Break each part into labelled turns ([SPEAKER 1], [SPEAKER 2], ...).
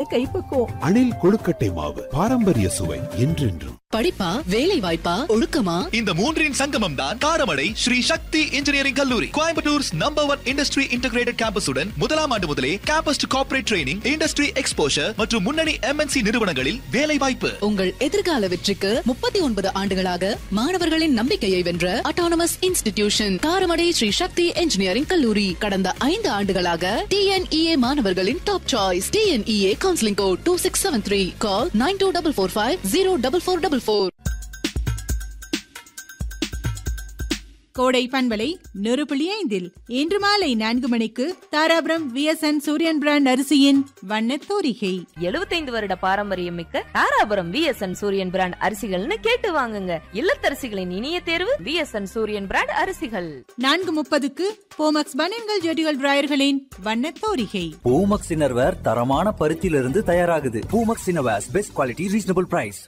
[SPEAKER 1] கைப்பக்குவம்
[SPEAKER 2] அணில் கொழுக்கட்டை மாவு பாரம்பரிய சுவை என்றென்றும்
[SPEAKER 3] படிப்பா வேலை வாய்ப்பா ஒழுக்கமா
[SPEAKER 4] இந்த மூன்றின் சங்கமம் தான் காரமடை ஸ்ரீ சக்தி இன்ஜினியரிங் கல்லூரி கோயம்புத்தூர்ஸ் நம்பர் ஒன் இண்டஸ்ட்ரி இன்டகிரேட்டட் கேம்பஸுடன் முதலாம் ஆண்டு முதலே campus to corporate training industry exposure மற்றும் முன்னணி எம்என்சி நிறுவனங்களில் வேலை வாய்ப்பு
[SPEAKER 3] உங்கள் எதிர்கால வெற்றிக்கு முப்பத்தி ஒன்பது ஆண்டுகளாக மாணவர்களின் நம்பிக்கையை வென்ற autonomous institution Karamadai Sri Sakthi engineering கல்லூரி கடந்த ஐந்து ஆண்டுகளாக டிஎன்இஏ மாணவர்களின் top choice TNEA counselling code two six seven three call nine two double four five zero double four double four
[SPEAKER 1] கோடை பண்பலை நூறு புள்ளி ஐந்தில் இன்று மாலை நான்கு மணிக்கு தாராபுரம் விஎஸ்என் சூரியன் பிராண்ட் அரிசியின் வண்ணத் தோரிகை
[SPEAKER 5] எழுபத்தைந்து வருட பாரம்பரியம் மிக்க தாராபுரம் விஎஸ்என் சூரியன் பிராண்ட் அரிசிகள்னு கேட்டு வாங்குங்க இல்லத்தரசிகளின் இனிய தேர்வு விஎஸ்என் சூரியன் பிராண்ட் அரிசிகள்
[SPEAKER 1] நான்கு முப்பதுக்கு போமக்ஸ் பனியன்கள் ஜெட்டிகள் டிராயர்களின் வண்ணத் தோரிகை
[SPEAKER 6] பூமக்ஸ் இன்னர்வேர் தரமான பருத்தியிலிருந்து தயாராகுது Poomex innerwears best quality reasonable price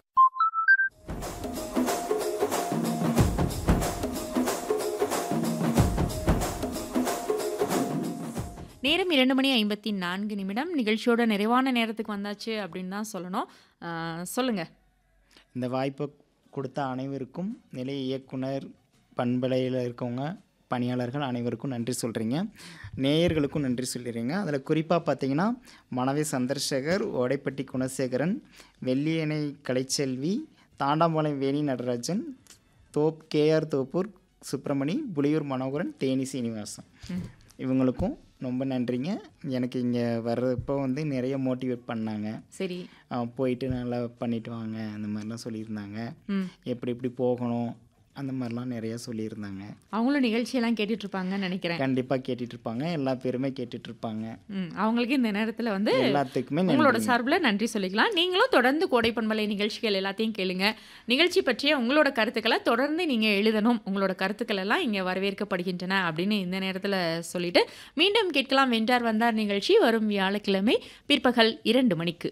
[SPEAKER 7] நேரம் இரண்டு மணி ஐம்பத்தி நான்கு நிமிடம் நிகழ்ச்சியோட நிறைவான நேரத்துக்கு வந்தாச்சு அப்படின்னு தான் சொல்லணும் ஆஹ் சொல்லுங்க
[SPEAKER 8] இந்த வாய்ப்பை கொடுத்த அனைவருக்கும் நிலைய இயக்குனர் பண்பலையில் இருக்கவங்க பணியாளர்கள் அனைவருக்கும் நன்றி சொல்கிறீங்க நேயர்களுக்கும் நன்றி சொல்லிடுறீங்க அதில் குறிப்பாக பார்த்தீங்கன்னா மனைவி சந்திரசேகர் ஓடைப்பட்டி குணசேகரன் வெள்ளியணை கலைச்செல்வி தாண்டாம்பாளையம் வேணி நடராஜன் தோப் கேஆர் தோப்பூர் சுப்பிரமணி புலியூர் மனோகரன் தேனி சீனிவாசன் இவங்களுக்கும் ரொம்ப நன்றிங்க எனக்கு இங்கே வர்றப்போ வந்து நிறைய மோட்டிவேட் பண்ணாங்க
[SPEAKER 7] சரி
[SPEAKER 8] ஆ, போயிட்டு நல்லா பண்ணிட்டு வாங்க அந்த மாதிரிலாம் சொல்லியிருந்தாங்க
[SPEAKER 7] ம்
[SPEAKER 8] எப்படி எப்படி போகணும் அந்த மாதிரிலாம் நிறைய சொல்லியிருந்தாங்க
[SPEAKER 7] அவங்களும் நிகழ்ச்சியெல்லாம் கேட்டுட்டு இருப்பாங்கன்னு நினைக்கிறேன்
[SPEAKER 8] கண்டிப்பாக கேட்டுட்டு இருப்பாங்க எல்லா பேருமே கேட்டுட்டு இருப்பாங்க
[SPEAKER 7] ம் அவங்களுக்கு இந்த நேரத்தில் வந்து
[SPEAKER 8] எல்லாத்துக்குமே
[SPEAKER 7] உங்களோட
[SPEAKER 8] நன்றிங்க.
[SPEAKER 7] சார்பில் நன்றி சொல்லிக்கலாம் நீங்களும் தொடர்ந்து கோடை பண்பலை நிகழ்ச்சிகள் எல்லாத்தையும் கேளுங்க நிகழ்ச்சி பற்றிய உங்களோட கருத்துக்களை தொடர்ந்து நீங்கள் எழுதணும் உங்களோட கருத்துக்கள் எல்லாம் இங்கே வரவேற்கப்படுகின்றன அப்படின்னு இந்த நேரத்தில் சொல்லிட்டு மீண்டும் கேட்கலாம் வென்றார் வந்தார் நிகழ்ச்சி வரும் வியாழக்கிழமை பிற்பகல் இரண்டு மணிக்கு